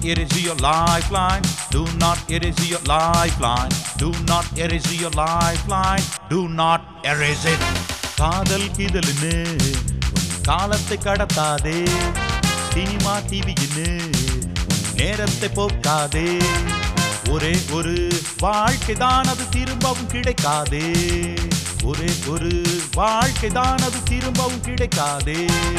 erase your lifeline. Do not erase your lifeline. Do not erase your lifeline. Do not erase it. காதல் கிதல்னு காலத்தை கடத்தாதே cinema டிவின்னு நேரத்தை போக்காதே ஒரே ஒரு வாழ்க்கை தான் அது திரும்பவும் கிடைக்காதே ஒரே ஒரு வாழ்க்கை தான் அது திரும்பவும் கிடைக்காதே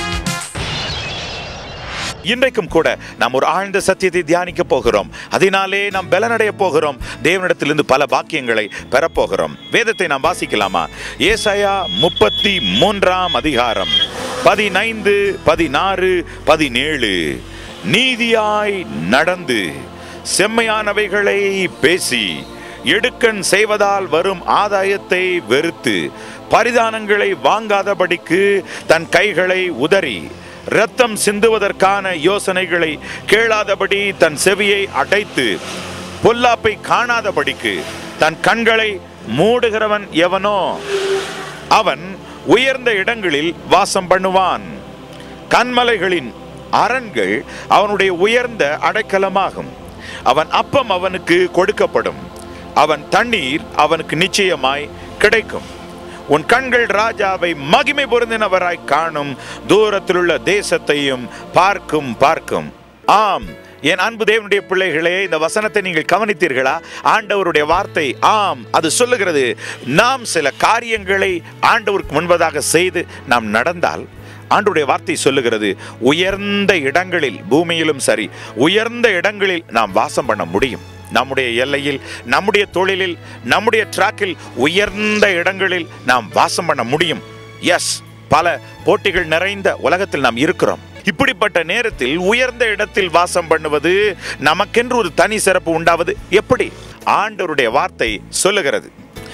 இன்றைக்கும் கூட நாம் ஒரு ஆழ்ந்த சத்தியத்தை தியானிக்க போகிறோம் அதனாலே நாம் பலனடைய போகிறோம் தேவனிடத்திலிருந்து பல பாக்கியங்களை பெறப்போகிறோம் வேதத்தை நாம் வாசிக்கலாமா ஏசாயா முப்பத்தி மூன்றாம் அதிகாரம் பதினைந்து பதினாறு பதினேழு நீதியாய் நடந்து செம்மையானவைகளை பேசி எடுக்கண் செய்வதால் வரும் ஆதாயத்தை வெறுத்து பரிதானங்களை வாங்காதபடிக்கு தன் கைகளை உதறி இரத்தம் சிந்துவதற்கான யோசனைகளை கேளாதபடி தன் செவியை அடைத்து பொல்லாப்பை காணாதபடிக்கு தன் கண்களை மூடுகிறவன் எவனோ அவன் உயர்ந்த இடங்களில் வாசம் பண்ணுவான் கண்மலைகளின் அரண்கள் அவனுடைய உயர்ந்த அடைக்கலமாகும் அவன் அப்பம் அவனுக்கு கொடுக்கப்படும் அவன் தண்ணீர் அவனுக்கு நிச்சயமாய் கிடைக்கும் உன் கண்கள் ராஜாவை மகிமை பொருந்தினவராய் காணும் தூரத்தில் உள்ள தேசத்தையும் பார்க்கும் பார்க்கும் ஆம் என் அன்பு தேவனுடைய பிள்ளைகளே இந்த வசனத்தை நீங்கள் கவனித்தீர்களா ஆண்டவருடைய வார்த்தை ஆம் அது சொல்லுகிறது நாம் சில காரியங்களை ஆண்டவருக்கு முன்பதாக செய்து நாம் நடந்தால் ஆண்டுடைய வார்த்தை சொல்லுகிறது உயர்ந்த இடங்களில் பூமியிலும் சரி உயர்ந்த இடங்களில் நாம் வாசம் பண்ண முடியும் நம்முடைய எல்லையில் நம்முடைய தொழிலில் நம்முடைய ட்ராக்கில் உயர்ந்த இடங்களில் நாம் வாசம் பண்ண முடியும் எஸ் பல போட்டிகள் நிறைந்த உலகத்தில் நாம் இருக்கிறோம் இப்படிப்பட்ட நேரத்தில் உயர்ந்த இடத்தில் வாசம் பண்ணுவது நமக்கென்று ஒரு தனி சிறப்பு உண்டாவது எப்படி ஆண்டவருடைய வார்த்தை சொல்லுகிறது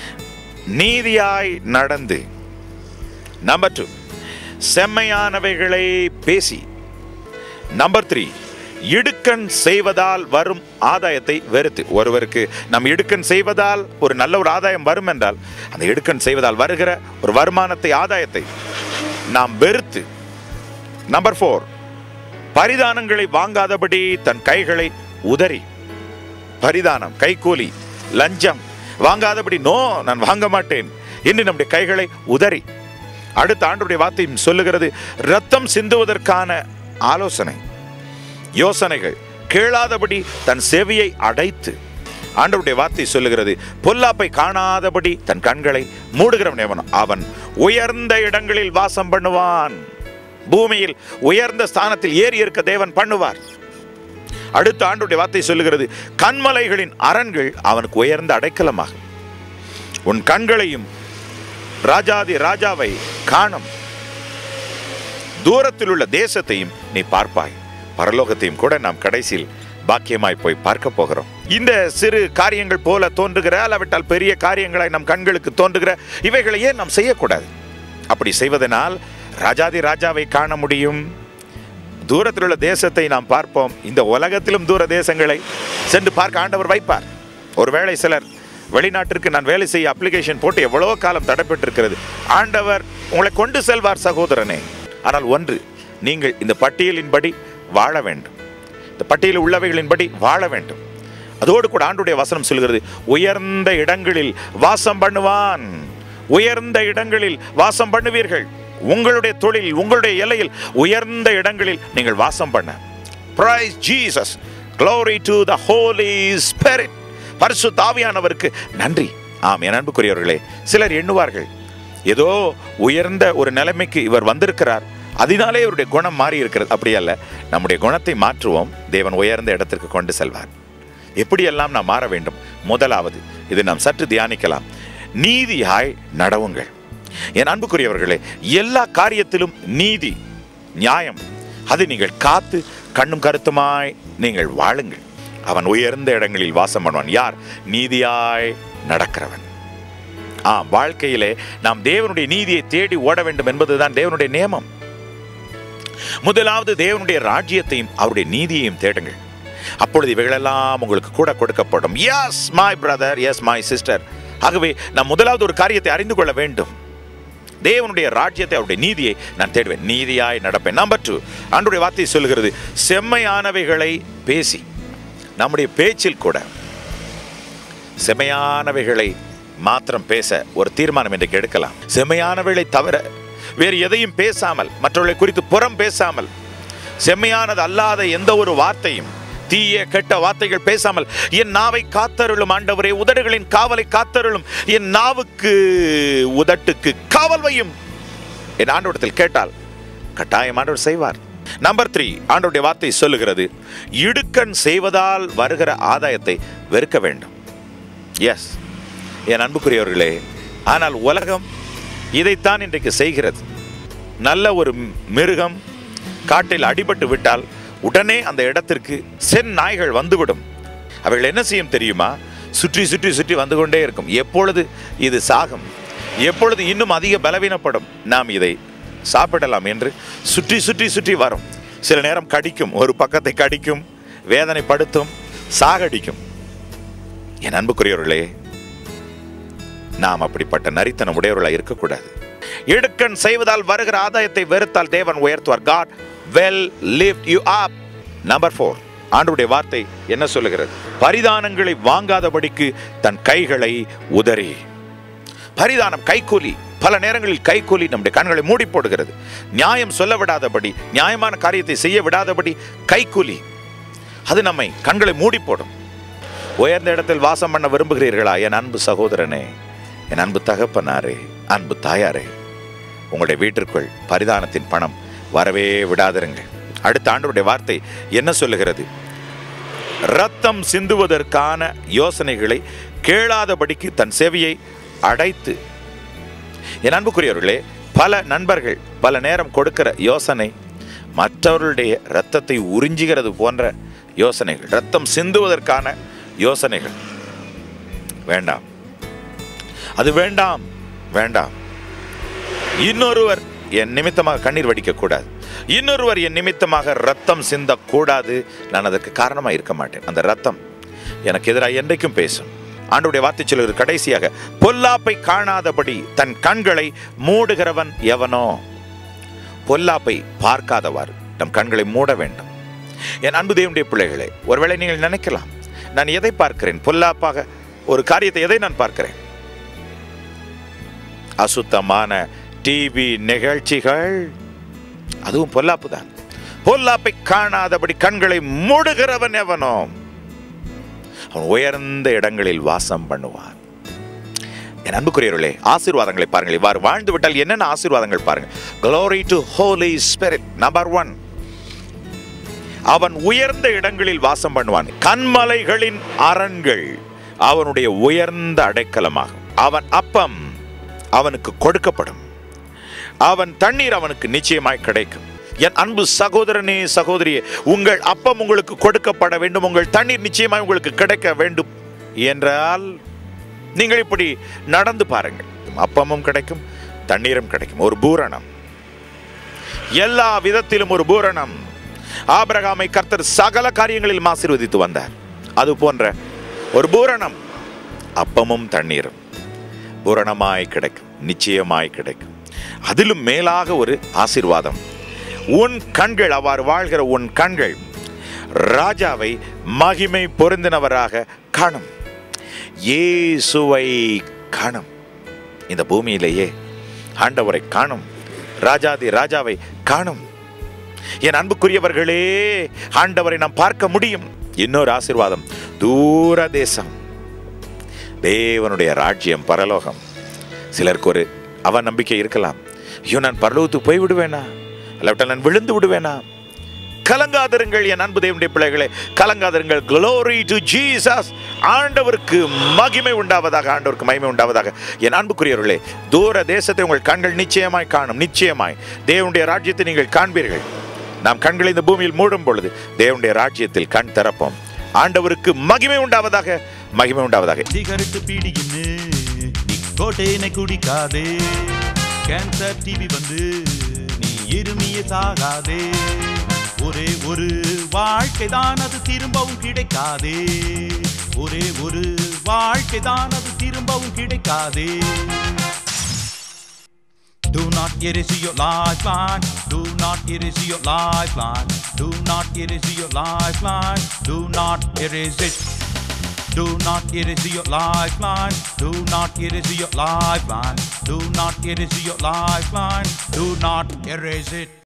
நீதியாய் நடந்து நம்பர் டூ செம்மையானவைகளை பேசி நம்பர் த்ரீ இடுக்கண் செய்வதால் வரும் ஆதாயத்தை வெறுத்து ஒருவருக்கு நம் இடுக்கண் செய்வதால் ஒரு நல்ல ஒரு ஆதாயம் வரும் என்றால் அந்த இடுக்கண் செய்வதால் வருகிற ஒரு வருமானத்தை ஆதாயத்தை நாம் வெறுத்து நம்பர் ஃபோர் பரிதானங்களை வாங்காதபடி தன் கைகளை உதறி பரிதானம் கைக்கூலி லஞ்சம் வாங்காதபடி நோ நான் வாங்க மாட்டேன் என்று நம்முடைய கைகளை உதறி அடுத்த ஆண்டுடைய வார்த்தையும் சொல்லுகிறது ரத்தம் சிந்துவதற்கான ஆலோசனை யோசனைகள் கேளாதபடி தன் செவியை அடைத்து ஆண்டவருடைய வார்த்தை சொல்லுகிறது பொல்லாப்பை காணாதபடி தன் கண்களை மூடுகிறவன் எவனோ அவன் உயர்ந்த இடங்களில் வாசம் பண்ணுவான் பூமியில் உயர்ந்த ஸ்தானத்தில் ஏறி இருக்க தேவன் பண்ணுவார் அடுத்த ஆண்டுடைய வார்த்தை சொல்லுகிறது கண்மலைகளின் அரண்கள் அவனுக்கு உயர்ந்த அடைக்கலமாகும் உன் கண்களையும் ராஜாதி ராஜாவை காணும் தூரத்தில் உள்ள தேசத்தையும் நீ பார்ப்பாய் பரலோகத்தையும் கூட நாம் கடைசியில் பாக்கியமாய் போய் பார்க்க போகிறோம் இந்த சிறு காரியங்கள் போல தோன்றுகிற அளவிட்டால் பெரிய காரியங்களாய் நம் கண்களுக்கு தோன்றுகிற இவைகளை ஏன் நாம் செய்யக்கூடாது அப்படி செய்வதனால் ராஜாதி ராஜாவை காண முடியும் தூரத்தில் உள்ள தேசத்தை நாம் பார்ப்போம் இந்த உலகத்திலும் தூர தேசங்களை சென்று பார்க்க ஆண்டவர் வைப்பார் ஒருவேளை சிலர் வெளிநாட்டிற்கு நான் வேலை செய்ய அப்ளிகேஷன் போட்டு எவ்வளோ காலம் தடைப்பட்டிருக்கிறது ஆண்டவர் உங்களை கொண்டு செல்வார் சகோதரனே ஆனால் ஒன்று நீங்கள் இந்த பட்டியலின்படி வாழ வேண்டும் இந்த பட்டியலில் உள்ளவைகளின்படி வாழ வேண்டும் அதோடு கூட ஆண்டுடைய வசனம் சொல்கிறது உயர்ந்த இடங்களில் வாசம் பண்ணுவான் உயர்ந்த இடங்களில் வாசம் பண்ணுவீர்கள் உங்களுடைய தொழில் உங்களுடைய எல்லையில் உயர்ந்த இடங்களில் நீங்கள் வாசம் பண்ண praise Jesus glory to the Holy Spirit பரிசு தாவியானவருக்கு நன்றி ஆம் என் அன்புக்குரியவர்களே சிலர் எண்ணுவார்கள் ஏதோ உயர்ந்த ஒரு நிலைமைக்கு இவர் வந்திருக்கிறார் அதனாலே இவருடைய குணம் மாறி இருக்கிறது அப்படி அல்ல நம்முடைய குணத்தை மாற்றுவோம் தேவன் உயர்ந்த இடத்திற்கு கொண்டு செல்வார் எப்படியெல்லாம் நாம் மாற வேண்டும் முதலாவது இது நாம் சற்று தியானிக்கலாம் நீதியாய் நடவுங்கள் என் அன்புக்குரியவர்களே எல்லா காரியத்திலும் நீதி நியாயம் அதை நீங்கள் காத்து கண்ணும் கருத்துமாய் நீங்கள் வாழுங்கள் அவன் உயர்ந்த இடங்களில் வாசம் பண்ணுவான் யார் நீதியாய் நடக்கிறவன் ஆம் வாழ்க்கையிலே நாம் தேவனுடைய நீதியை தேடி ஓட வேண்டும் என்பதுதான் தேவனுடைய நியமம் முதலாவது தேவனுடைய ராஜ்யத்தையும் அவருடைய நீதியையும் தேடுங்கள் அப்பொழுது இவைகளெல்லாம் உங்களுக்கு கூட கொடுக்கப்படும் yes my brother yes my sister ஆகவே நாம் முதலாவது ஒரு காரியத்தை அறிந்து கொள்ள வேண்டும் தேவனுடைய ராஜ்யத்தை அவருடைய நீதியை நான் தேடுவேன் நீதியாய் நடப்பேன் நம்பர் டூ ஆண்டுடைய வார்த்தை சொல்கிறது செம்மையானவைகளை பேசி நம்முடைய பேச்சில் கூட செமையானவைகளை மாத்திரம் பேச ஒரு தீர்மானம் இன்றைக்கு எடுக்கலாம் செமையானவைகளை தவிர வேறு எதையும் பேசாமல் மற்றவர்களை குறித்து புறம் பேசாமல் செம்மையானது அல்லாத எந்த ஒரு வார்த்தையும் தீய கெட்ட வார்த்தைகள் பேசாமல் என் நாவை காத்தருளும் ஆண்டவரே உதடுகளின் காவலை காத்தருளும் என் நாவுக்கு உதட்டுக்கு காவல் வையும் என் ஆண்டவரத்தில் கேட்டால் கட்டாயம் ஆண்டவர் செய்வார் நம்பர் த்ரீ ஆண்டவருடைய வார்த்தை சொல்லுகிறது இடுக்கண் செய்வதால் வருகிற ஆதாயத்தை வெறுக்க வேண்டும் எஸ் என் அன்புக்குரியவர்களே ஆனால் உலகம் இதைத்தான் இன்றைக்கு செய்கிறது நல்ல ஒரு மிருகம் காட்டில் அடிபட்டு விட்டால் உடனே அந்த இடத்திற்கு சென் நாய்கள் வந்துவிடும் அவைகள் என்ன செய்யும் தெரியுமா சுற்றி சுற்றி சுற்றி வந்து கொண்டே இருக்கும் எப்பொழுது இது சாகும் எப்பொழுது இன்னும் அதிக பலவீனப்படும் நாம் இதை சாப்பிடலாம் என்று சுற்றி சுற்றி சுற்றி வரும் சில நேரம் கடிக்கும் ஒரு பக்கத்தை கடிக்கும் வேதனைப்படுத்தும் சாகடிக்கும் என் அன்புக்குரியவர்களே நாம் அப்படிப்பட்ட நரித்தனம் உடையவர்களாக இருக்கக்கூடாது இடுக்கண் செய்வதால் வருகிற ஆதாயத்தை வெறுத்தால் தேவன் உயர்த்துவார் God will lift you up number four ஆண்டுடைய வார்த்தை என்ன சொல்லுகிறது பரிதானங்களை வாங்காதபடிக்கு தன் கைகளை உதறி பரிதானம் கைக்கூலி பல நேரங்களில் கைக்கூலி நம்முடைய கண்களை மூடி போடுகிறது நியாயம் சொல்ல விடாதபடி நியாயமான காரியத்தை செய்ய விடாதபடி கைக்கூலி அது நம்மை கண்களை மூடி போடும் உயர்ந்த இடத்தில் வாசம் பண்ண விரும்புகிறீர்களா என் அன்பு சகோதரனே என் அன்பு தகப்பனாரே அன்பு தாயாரே உங்களுடைய வீட்டிற்குள் பரிதானத்தின் பணம் வரவே விடாதிருங்கள் அடுத்த ஆண்டுடைய வார்த்தை என்ன சொல்லுகிறது ரத்தம் சிந்துவதற்கான யோசனைகளை கேளாதபடிக்கு தன் செவியை அடைத்து என் அன்புக்குரியவர்களே பல நண்பர்கள் பல நேரம் கொடுக்கிற யோசனை மற்றவர்களுடைய இரத்தத்தை உறிஞ்சுகிறது போன்ற யோசனைகள் ரத்தம் சிந்துவதற்கான யோசனைகள் வேண்டாம் அது வேண்டாம் வேண்டாம் இன்னொருவர் என் நிமித்தமாக கண்ணீர் வடிக்க கூடாது இன்னொருவர் என் நிமித்தமாக ரத்தம் சிந்தக்கூடாது நான் அதற்கு காரணமாக இருக்க மாட்டேன் அந்த ரத்தம் எனக்கு எதிராக என்றைக்கும் பேசும் ஆண்டுடைய வார்த்தை சொல்லுகிறது கடைசியாக பொல்லாப்பை காணாதபடி தன் கண்களை மூடுகிறவன் எவனோ பொல்லாப்பை பார்க்காதவாறு நம் கண்களை மூட வேண்டும் என் அன்பு தேவனுடைய பிள்ளைகளே ஒருவேளை நீங்கள் நினைக்கலாம் நான் எதை பார்க்கிறேன் பொல்லாப்பாக ஒரு காரியத்தை எதை நான் பார்க்கிறேன் அசுத்தமான டிவி நிகழ்ச்சிகள் அதுவும் பொல்லாப்பு தான் பொல்லாப்பை காணாதபடி கண்களை மூடுகிறவன் எவனோ அவன் உயர்ந்த இடங்களில் வாசம் பண்ணுவான் என் அன்புக்குரியவர்களே ஆசீர்வாதங்களை பாருங்கள் இவ்வாறு வாழ்ந்து விட்டால் என்னென்ன ஆசீர்வாதங்கள் பாருங்கள் glory to Holy Spirit number one அவன் உயர்ந்த இடங்களில் வாசம் பண்ணுவான் கண்மலைகளின் அரண்கள் அவனுடைய உயர்ந்த அடைக்கலமாகும் அவன் அப்பம் அவனுக்கு கொடுக்கப்படும் அவன் தண்ணீர் அவனுக்கு நிச்சயமாய் கிடைக்கும் என் அன்பு சகோதரனே சகோதரியே உங்கள் அப்பம் உங்களுக்கு கொடுக்கப்பட வேண்டும் உங்கள் தண்ணீர் நிச்சயமாய் உங்களுக்கு கிடைக்க வேண்டும் என்றால் நீங்கள் இப்படி நடந்து பாருங்கள் அப்பமும் கிடைக்கும் தண்ணீரும் கிடைக்கும் ஒரு பூரணம் எல்லா விதத்திலும் ஒரு பூரணம் ஆபிரகாமை கர்த்தர் சகல காரியங்களிலும் ஆசீர்வதித்து வந்தார் அது போன்ற ஒரு பூரணம் அப்பமும் தண்ணீரும் பூரணமாய் கிடைக்கும் நிச்சயமாய் கிடைக்கும் அதிலும் மேலாக ஒரு ஆசீர்வாதம் உன் கண்கள் அவ்வாறு வாழ்கிற உன் கண்கள் ராஜாவை மகிமை பொருந்தினவராக காணும் இயேசுவை காணும் இந்த பூமியிலேயே ஆண்டவரை காணும் ராஜாதி ராஜாவை காணும் என் அன்புக்குரியவர்களே ஆண்டவரை நாம் பார்க்க முடியும் இன்னொரு ஆசீர்வாதம் தூர தேசம் தேவனுடைய ராஜ்யம் பரலோகம் சிலருக்கு ஒரு அவ நம்பிக்கை இருக்கலாம் ஐயோ நான் பரலோகத்துக்கு போய் விடுவேனா இல்லாவிட்டால் நான் விழுந்து விடுவேனா கலங்காதிருங்கள் என் அன்பு தேவனுடைய பிள்ளைகளே கலங்காதிருங்கள் glory டு ஜீசஸ் ஆண்டவருக்கு மகிமை உண்டாவதாக ஆண்டவருக்கு மகிமை உண்டாவதாக என் அன்புக்குரியவர்களே தூர தேசத்தை உங்கள் கண்கள் நிச்சயமாய் காணும் நிச்சயமாய் தேவனுடைய ராஜ்யத்தை நீங்கள் காண்பீர்கள் நாம் கண்களை இந்த பூமியில் மூடும் பொழுது தேவனுடைய ராஜ்யத்தில் கண் திறப்போம் ஆண்டவருக்கு மகிமை உண்டாவதாக மகிமை உண்டாவதாக சிகரெட்டு பீடியின்னு நீ கோட்டையினை குடிக்காதே கேன்சர் டிவி வந்து நீ இருமிய சாகாதே ஒரே ஒரு வாழ்க்கை தான் அது திரும்பவும் கிடைக்காதே ஒரே ஒரு வாழ்க்கை தான் அது திரும்பவும் கிடைக்காதே Do not erase your lifeline. Do not erase your lifeline. Do not erase your lifeline. Do not erase it. Do not erase your lifeline. Do not erase your lifeline. Do not erase your lifeline. Do not erase it.